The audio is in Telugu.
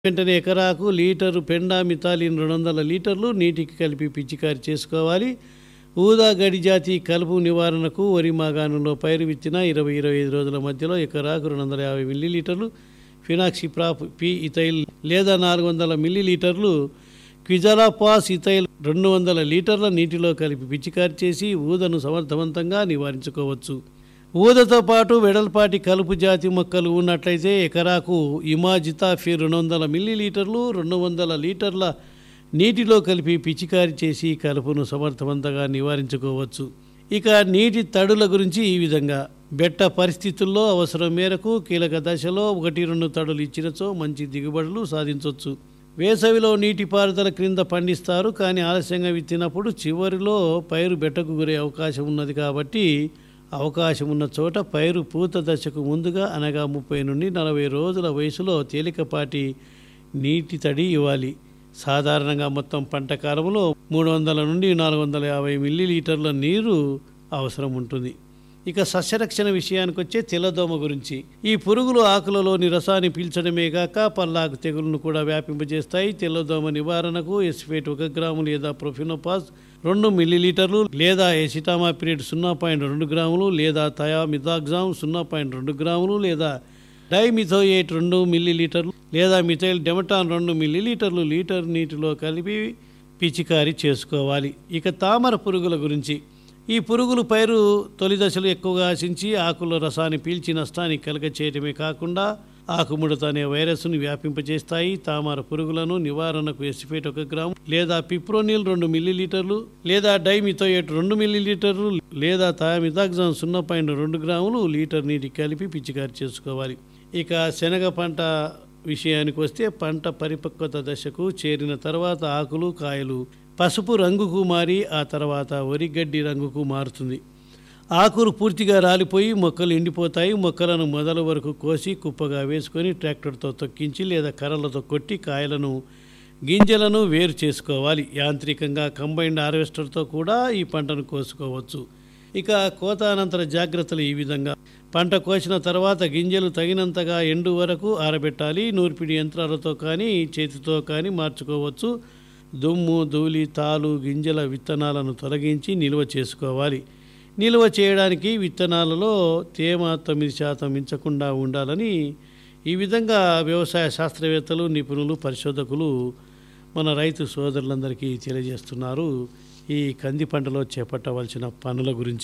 వెంటనే ఎకరాకు లీటరు పెండా మితాలిన్ రెండు వందల లీటర్లు నీటికి కలిపి పిచికారి చేసుకోవాలి ఊదా గడి జాతి కలుపు నివారణకు వరి మాగాణంలో పైరు విత్తిన ఇరవై ఇరవై ఐదు రోజుల మధ్యలో ఎకరాకు రెండు వందల యాభై మిల్లీలీటర్లు ఫినాక్సిప్రాప్ పి ఇథైల్ లేదా నాలుగు వందల మిల్లీలీటర్లు క్విజలాపాస్ ఇథైల్ రెండు వందల లీటర్ల నీటిలో కలిపి పిచికారి చేసి ఊదను సమర్థవంతంగా నివారించుకోవచ్చు ఊదతో పాటు వెడల్పాటి కలుపు జాతి మొక్కలు ఉన్నట్లయితే ఎకరాకు ఇమాజితాఫీ రెండు వందల మిల్లీలీటర్లు రెండు వందల లీటర్ల నీటిలో కలిపి పిచికారి చేసి కలుపును సమర్థవంతంగా నివారించుకోవచ్చు ఇక నీటి తడుల గురించి ఈ విధంగా బెట్ట పరిస్థితుల్లో అవసరం మేరకు కీలక దశలో ఒకటి రెండు తడులు ఇచ్చినచో మంచి దిగుబడులు సాధించవచ్చు వేసవిలో నీటిపారుదల క్రింద పండిస్తారు కానీ ఆలస్యంగా విత్తినప్పుడు చివరిలో పైరు బెట్టకు గురే అవకాశం ఉన్నది కాబట్టి అవకాశం ఉన్న చోట పైరు పూత దశకు ముందుగా అనగా ముప్పై నుండి నలభై రోజుల వయసులో తేలికపాటి నీటి తడి ఇవ్వాలి సాధారణంగా మొత్తం పంట కాలంలో మూడు వందల నుండి నాలుగు వందల యాభై మిల్లీలీటర్ల నీరు అవసరం ఉంటుంది ఇక సస్యరక్షణ విషయానికి వచ్చే తెల్లదోమ గురించి ఈ పురుగులు ఆకులలోని రసాన్ని పీల్చడమే కాక పల్లాకు తెగులను కూడా వ్యాపింపజేస్తాయి తెల్లదోమ నివారణకు ఎస్ఫేట్ ఒక గ్రాము లేదా ప్రొఫినోపాస్ రెండు మిల్లీలీటర్లు లేదా ఎసిటామాపిరేట్ సున్నా పాయింట్ రెండు గ్రాములు లేదా థయామిథాగ్జామ్ సున్నా పాయింట్ రెండు గ్రాములు లేదా డైమిథోయేట్ రెండు మిల్లీలీటర్లు లేదా మిథైల్ డెమటాన్ రెండు మిల్లీలీటర్లు లీటర్ నీటిలో కలిపి పిచికారీ చేసుకోవాలి ఇక తామర పురుగుల గురించి ఈ పురుగులు పైరు తొలి దశలు ఎక్కువగా ఆశించి ఆకుల రసాన్ని పీల్చి నష్టాన్ని కలుగ చేయటమే కాకుండా ఆకుముడత అనే వైరస్ను వ్యాపింపజేస్తాయి తామర పురుగులను నివారణకు ఎసిఫేట్ ఒక గ్రాము లేదా పిప్రోనిల్ రెండు మిల్లీలీటర్లు లేదా డైమిథోయేట్ రెండు మిల్లీలీటర్లు లేదా థామిథాగ్జామ్ సున్నా పాయింట్ రెండు గ్రాములు లీటర్ నీటికి కలిపి పిచికారి చేసుకోవాలి ఇక శనగ పంట విషయానికి వస్తే పంట పరిపక్వత దశకు చేరిన తర్వాత ఆకులు కాయలు పసుపు రంగుకు మారి ఆ తర్వాత వరిగడ్డి రంగుకు మారుతుంది ఆకులు పూర్తిగా రాలిపోయి మొక్కలు ఎండిపోతాయి మొక్కలను మొదల వరకు కోసి కుప్పగా వేసుకొని ట్రాక్టర్తో తొక్కించి లేదా కర్రలతో కొట్టి కాయలను గింజలను వేరు చేసుకోవాలి యాంత్రికంగా కంబైన్డ్ హార్వెస్టర్తో కూడా ఈ పంటను కోసుకోవచ్చు ఇక కోత అనంతర జాగ్రత్తలు ఈ విధంగా పంట కోసిన తర్వాత గింజలు తగినంతగా ఎండు వరకు ఆరబెట్టాలి నూర్పిడి యంత్రాలతో కానీ చేతితో కానీ మార్చుకోవచ్చు దుమ్ము ధూళి తాలు గింజల విత్తనాలను తొలగించి నిల్వ చేసుకోవాలి నిల్వ చేయడానికి విత్తనాలలో తేమ తొమ్మిది శాతం మించకుండా ఉండాలని ఈ విధంగా వ్యవసాయ శాస్త్రవేత్తలు నిపుణులు పరిశోధకులు మన రైతు సోదరులందరికీ తెలియజేస్తున్నారు ఈ కంది పంటలో చేపట్టవలసిన పనుల గురించి